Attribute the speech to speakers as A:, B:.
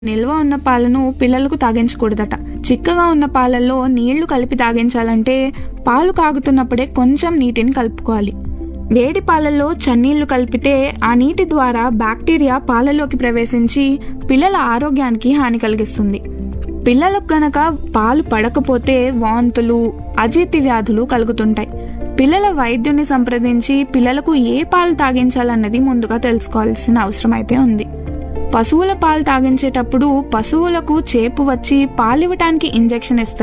A: నిల్వ ఉన్న పాలను పిల్లలకు తాగించకూడదట చిక్కగా ఉన్న పాలల్లో నీళ్లు కలిపి తాగించాలంటే పాలు కాగుతున్నప్పుడే కొంచెం నీటిని కలుపుకోవాలి వేడి పాలల్లో చన్నీళ్లు కలిపితే ఆ నీటి ద్వారా బ్యాక్టీరియా పాలలోకి ప్రవేశించి పిల్లల ఆరోగ్యానికి హాని కలిగిస్తుంది పిల్లలకు గనక పాలు పడకపోతే వాంతులు అజీర్తి వ్యాధులు కలుగుతుంటాయి పిల్లల వైద్యుని సంప్రదించి పిల్లలకు ఏ పాలు తాగించాలన్నది ముందుగా తెలుసుకోవాల్సిన అవసరం అయితే ఉంది పశువుల పాలు తాగించేటప్పుడు పశువులకు చేపు వచ్చి పాలివ్వటానికి ఇంజెక్షన్ ఇస్తారు